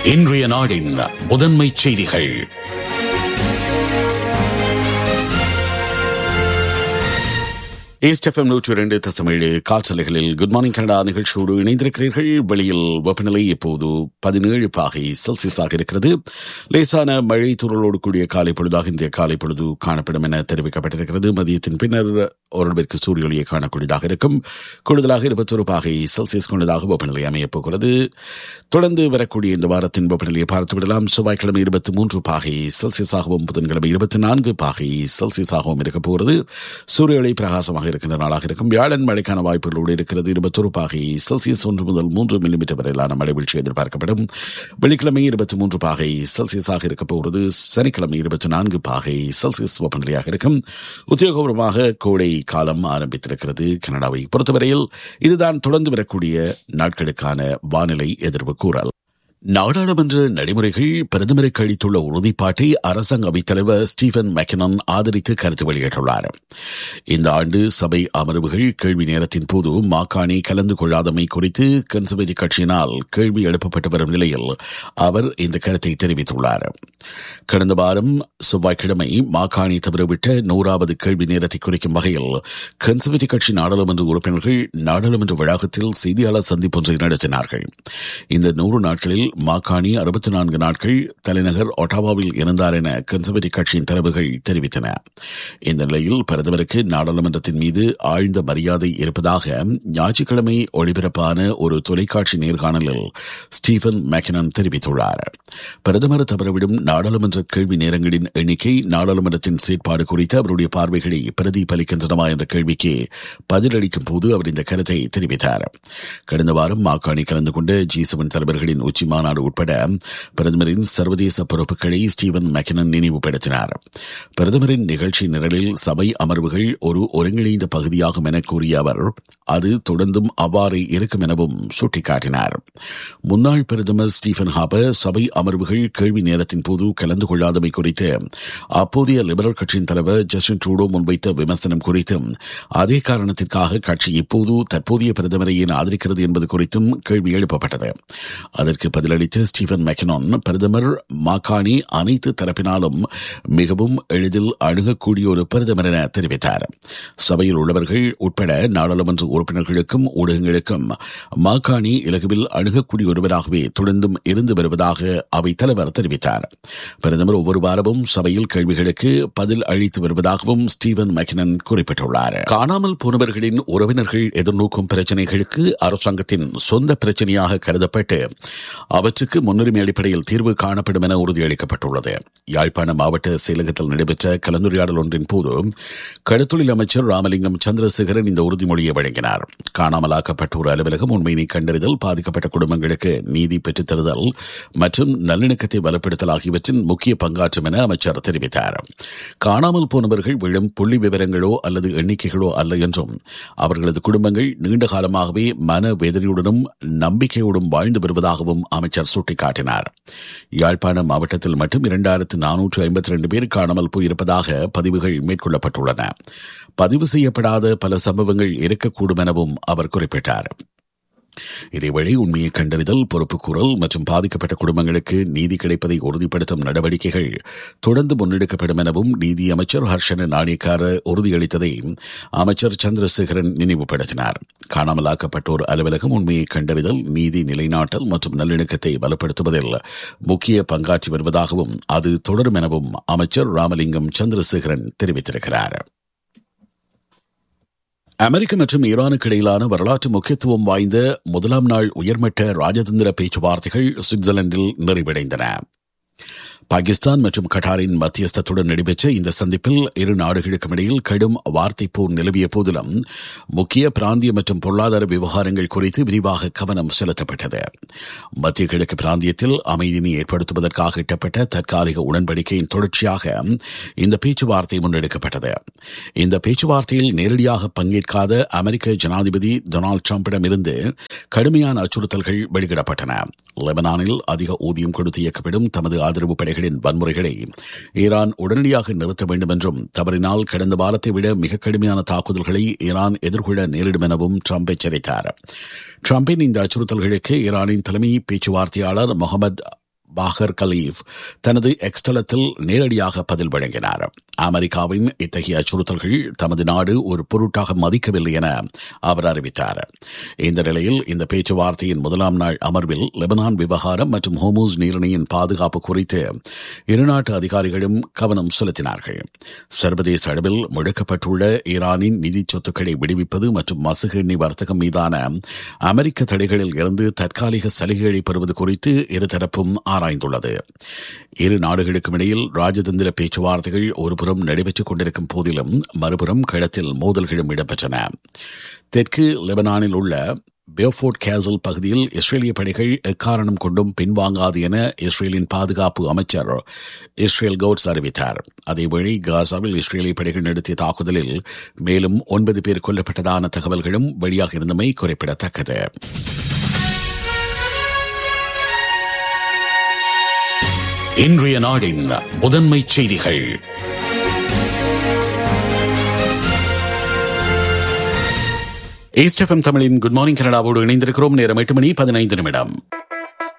இன்றைய நாடின் முதன்மை செய்திகள் ஈஸ்ட் எஃப்எம் நூற்றி இரண்டு தசமேழு காற்றலைகளில் குட் மார்னிங் கனடா நிகழ்ச்சியோடு இணைந்திருக்கிறீர்கள் வெளியில் வெப்பநிலை இப்போது பதினேழு பாகை செல்சியஸாக இருக்கிறது லேசான மழை துறளோடு கூடிய காலை பொழுதாக இந்த காலை பொழுது காணப்படும் என தெரிவிக்கப்பட்டிருக்கிறது மதியத்தின் பின்னர் ஓரளவிற்கு சூரிய ஒளியை காணக்கூடியதாக இருக்கும் கூடுதலாக இருபத்தொரு பாகை செல்சியஸ் கொண்டதாக வெப்பநிலை அமையப் போகிறது தொடர்ந்து வரக்கூடிய இந்த வாரத்தின் வெப்பநிலையை பார்த்துவிடலாம் செவ்வாய்க்கிழமை இருபத்தி மூன்று பாகை செல்சியஸாகவும் புதன்கிழமை இருபத்தி நான்கு பாகை செல்சியஸாகவும் இருக்கப் போகிறது சூரிய ஒளி பிரகாசமாக இருக்கின்ற நாளாக இருக்கும் வியாழன் மழைக்கான வாய்ப்புகளோடு இருக்கிறது இருபத்தொரு பாகை செல்சியஸ் ஒன்று முதல் மூன்று மில்லிமீட்டர் வரையிலான மழை வீழ்ச்சி எதிர்பார்க்கப்படும் வெள்ளிக்கிழமை இருபத்தி மூன்று பாகை செல்சியஸாக இருக்கப் போகிறது சனிக்கிழமை இருபத்தி நான்கு பாகை செல்சியஸ் வெப்பநிலையாக இருக்கும் உத்தியோகபூர்வமாக கோடை காலம் ஆரம்பித்திருக்கிறது கனடாவை பொறுத்தவரையில் இதுதான் தொடர்ந்து வரக்கூடிய நாட்களுக்கான வானிலை எதிர்வு கூறல் நாடாளுமன்ற நடைமுறைகள் பிரதமருக்கு அளித்துள்ள உறுதிப்பாட்டை அரசாங்க அவைத்தலைவர் ஸ்டீபன் மெக்கனன் ஆதரித்து கருத்து வெளியிட்டுள்ளார் இந்த ஆண்டு சபை அமர்வுகள் கேள்வி நேரத்தின் போது மாக்காணி கலந்து கொள்ளாதமை குறித்து கன்சர்வேட்டிவ் கட்சியினால் கேள்வி எழுப்பப்பட்டு வரும் நிலையில் அவர் இந்த கருத்தை தெரிவித்துள்ளார் கடந்த வாரம் செவ்வாய்க்கிழமை மாக்காணி தவறவிட்ட நூறாவது கேள்வி நேரத்தை குறிக்கும் வகையில் கன்சர்வேட்டிவ் கட்சி நாடாளுமன்ற உறுப்பினர்கள் நாடாளுமன்ற வளாகத்தில் செய்தியாளர் சந்திப்பொன்றை நடத்தினார்கள் இந்த நூறு நாட்களில் மாகாணி அறுபத்தி நான்கு நாட்கள் தலைநகர் ஒட்டாவாவில் இருந்தார் என கன்சர்வேட்டிவ் கட்சியின் தரவுகள் தெரிவித்தன இந்த நிலையில் பிரதமருக்கு நாடாளுமன்றத்தின் மீது ஆழ்ந்த மரியாதை இருப்பதாக ஞாயிற்றுக்கிழமை ஒளிபரப்பான ஒரு தொலைக்காட்சி நேர்காணலில் ஸ்டீபன் மேக்கனன் தெரிவித்துள்ளார் பிரதமர் தவறவிடும் நாடாளுமன்ற கேள்வி நேரங்களின் எண்ணிக்கை நாடாளுமன்றத்தின் செயற்பாடு குறித்து அவருடைய பார்வைகளை பிரதிபலிக்கின்றனவா என்ற கேள்விக்கு பதிலளிக்கும் போது அவர் இந்த கருத்தை தெரிவித்தார் கடந்த வாரம் மாகாணி கலந்து கொண்ட ஜி செவன் தலைவர்களின் உச்சி மாநாடு உட்பட பிரதமரின் சர்வதேச பொறுப்புகளை ஸ்டீவன் மெக்கனன் நினைவுபடுத்தினார் பிரதமரின் நிகழ்ச்சி நிரலில் சபை அமர்வுகள் ஒரு ஒருங்கிணைந்த பகுதியாகும் என கூறிய அவர் அது தொடர்ந்தும் அவ்வாறு இருக்கும் எனவும் சுட்டிக்காட்டினார் முன்னாள் பிரதமர் ஸ்டீஃபன் ஹாபர் சபை அமர்வுகள் கேள்வி நேரத்தின் போது கலந்து கொள்ளாதமை குறித்து அப்போதைய லிபரல் கட்சியின் தலைவர் ஜஸ்டின் ட்ரூடோ முன்வைத்த விமர்சனம் குறித்தும் அதே காரணத்திற்காக கட்சி இப்போது தற்போதைய பிரதமரை ஏன் ஆதரிக்கிறது என்பது குறித்தும் கேள்வி எழுப்பப்பட்டது அதற்கு பதிலளித்த ஸ்டீபன் மெக்கனான் பிரதமர் மாகாணி அனைத்து தரப்பினாலும் மிகவும் எளிதில் அணுகக்கூடிய ஒரு பிரதமர் என தெரிவித்தார் சபையில் உள்ளவர்கள் உட்பட நாடாளுமன்ற உறுப்பினர்களுக்கும் ஊடகங்களுக்கும் மாகாணி இலகுவில் அணுகக்கூடிய ஒருவராகவே தொடர்ந்தும் இருந்து வருவதாக அவை தலைவர் தெரிவித்தார் பிரதமர் ஒவ்வொரு வாரமும் சபையில் கேள்விகளுக்கு பதில் அளித்து வருவதாகவும் ஸ்டீவன் மெக்கனன் குறிப்பிட்டுள்ளார் காணாமல் போனவர்களின் உறவினர்கள் எதிர்நோக்கும் பிரச்சினைகளுக்கு அரசாங்கத்தின் சொந்த பிரச்சனையாக கருதப்பட்டு அவற்றுக்கு முன்னுரிமை அடிப்படையில் தீர்வு காணப்படும் என உறுதியளிக்கப்பட்டுள்ளது யாழ்ப்பாண மாவட்ட செயலகத்தில் நடைபெற்ற கலந்துரையாடல் ஒன்றின் போது கடத்தொழில் அமைச்சர் ராமலிங்கம் சந்திரசேகரன் இந்த உறுதிமொழியை வழங்கினார் காணாமலாக்கப்பட்டோர் அலுவலகம் உண்மையினை கண்டறிதல் பாதிக்கப்பட்ட குடும்பங்களுக்கு நீதி பெற்றுத்தருதல் மற்றும் நல்லிணக்கத்தை பலப்படுத்தல் ஆகியவற்றின் முக்கிய பங்காற்றும் என அமைச்சர் தெரிவித்தார் காணாமல் போனவர்கள் விழும் புள்ளி விவரங்களோ அல்லது எண்ணிக்கைகளோ அல்ல என்றும் அவர்களது குடும்பங்கள் நீண்ட காலமாகவே மன வேதனையுடனும் நம்பிக்கையோடும் வாழ்ந்து வருவதாகவும் அமைச்சர் சுட்டிக்காட்டினார் யாழ்ப்பாண மாவட்டத்தில் மட்டும் இரண்டாயிரத்து நானூற்று ஐம்பத்தி ரெண்டு பேர் காணாமல் போயிருப்பதாக பதிவுகள் மேற்கொள்ளப்பட்டுள்ளன பதிவு செய்யப்படாத பல சம்பவங்கள் இருக்கக்கூடும் எனவும் அவர் குறிப்பிட்டார் இதேவேளை உண்மையை கண்டறிதல் பொறுப்புக்கூறல் மற்றும் பாதிக்கப்பட்ட குடும்பங்களுக்கு நீதி கிடைப்பதை உறுதிப்படுத்தும் நடவடிக்கைகள் தொடர்ந்து முன்னெடுக்கப்படும் எனவும் நீதி அமைச்சர் ஹர்ஷன நாணயக்கார உறுதியளித்ததை அமைச்சர் சந்திரசேகரன் நினைவுபடுத்தினார் காணாமலாக்கப்பட்டோர் அலுவலகம் உண்மையை கண்டறிதல் நீதி நிலைநாட்டல் மற்றும் நல்லிணக்கத்தை பலப்படுத்துவதில் முக்கிய பங்காற்றி வருவதாகவும் அது தொடரும் எனவும் அமைச்சர் ராமலிங்கம் சந்திரசேகரன் தெரிவித்திருக்கிறார் அமெரிக்க மற்றும் ஈரானுக்கு இடையிலான வரலாற்று முக்கியத்துவம் வாய்ந்த முதலாம் நாள் உயர்மட்ட ராஜதந்திர பேச்சுவார்த்தைகள் சுவிட்சர்லாந்தில் நிறைவடைந்தன பாகிஸ்தான் மற்றும் கட்டாரின் மத்தியஸ்தத்துடன் நடைபெற்ற இந்த சந்திப்பில் இரு நாடுகளுக்கும் இடையில் கடும் வார்த்தை போர் நிலவிய போதிலும் முக்கிய பிராந்திய மற்றும் பொருளாதார விவகாரங்கள் குறித்து விரிவாக கவனம் செலுத்தப்பட்டது மத்திய கிழக்கு பிராந்தியத்தில் அமைதியினை ஏற்படுத்துவதற்காக எட்டப்பட்ட தற்காலிக உடன்படிக்கையின் தொடர்ச்சியாக இந்த பேச்சுவார்த்தை முன்னெடுக்கப்பட்டது இந்த பேச்சுவார்த்தையில் நேரடியாக பங்கேற்காத அமெரிக்க ஜனாதிபதி டொனால்டு டிரம்பிடமிருந்து கடுமையான அச்சுறுத்தல்கள் வெளியிடப்பட்டன லெபனானில் அதிக ஊதியம் கொடுத்து இயக்கப்படும் தமது ஆதரவு படைகளின் வன்முறைகளை ஈரான் உடனடியாக நிறுத்த வேண்டும் என்றும் தவறினால் கடந்த வாரத்தை விட மிக கடுமையான தாக்குதல்களை ஈரான் எதிர்கொள்ள நேரிடும் எனவும் ட்ரம்ப் எச்சரித்தார் ட்ரம்பின் இந்த அச்சுறுத்தல்களுக்கு ஈரானின் தலைமை பேச்சுவார்த்தையாளர் முகமது பாகர் கலீஃப் தனது எக்ஸ்தலத்தில் நேரடியாக பதில் வழங்கினார் அமெரிக்காவின் இத்தகைய அச்சுறுத்தல்கள் தமது நாடு ஒரு பொருட்டாக மதிக்கவில்லை என அவர் அறிவித்தார் இந்த நிலையில் இந்த பேச்சுவார்த்தையின் முதலாம் நாள் அமர்வில் லெபனான் விவகாரம் மற்றும் ஹோமூஸ் நீரிணையின் பாதுகாப்பு குறித்து இருநாட்டு அதிகாரிகளும் கவனம் செலுத்தினார்கள் சர்வதேச அளவில் முடக்கப்பட்டுள்ள ஈரானின் நிதி சொத்துக்களை விடுவிப்பது மற்றும் மசுகு எண்ணெய் வர்த்தகம் மீதான அமெரிக்க தடைகளில் இருந்து தற்காலிக சலுகைகளை பெறுவது குறித்து இருதரப்பும் ஆராய்ந்துள்ளது இரு நாடுகளுக்கும் இடையில் ராஜதந்திர பேச்சுவார்த்தைகள் ஒருபுறம் நடைபெற்றுக் கொண்டிருக்கும் போதிலும் மறுபுறம் களத்தில் மோதல்களும் இடம்பெற்றன தெற்கு லெபனானில் உள்ள பேஃபோர்ட் கேசல் பகுதியில் இஸ்ரேலிய படைகள் எக்காரணம் கொண்டும் பின்வாங்காது என இஸ்ரேலின் பாதுகாப்பு அமைச்சர் இஸ்ரேல் கவுட்ஸ் அறிவித்தார் அதேவேளை காசாவில் இஸ்ரேலிய படைகள் நடத்திய தாக்குதலில் மேலும் ஒன்பது பேர் கொல்லப்பட்டதான தகவல்களும் வெளியாக இருந்தமை குறிப்பிடத்தக்கது இன்றைய நாடின் முதன்மை செய்திகள் ஈஸ்ட் எஃப்எம் தமிழின் குட் மார்னிங் கனடாவோடு இணைந்திருக்கிறோம் நேரம் எட்டு மணி பதினைந்து நிமிடம்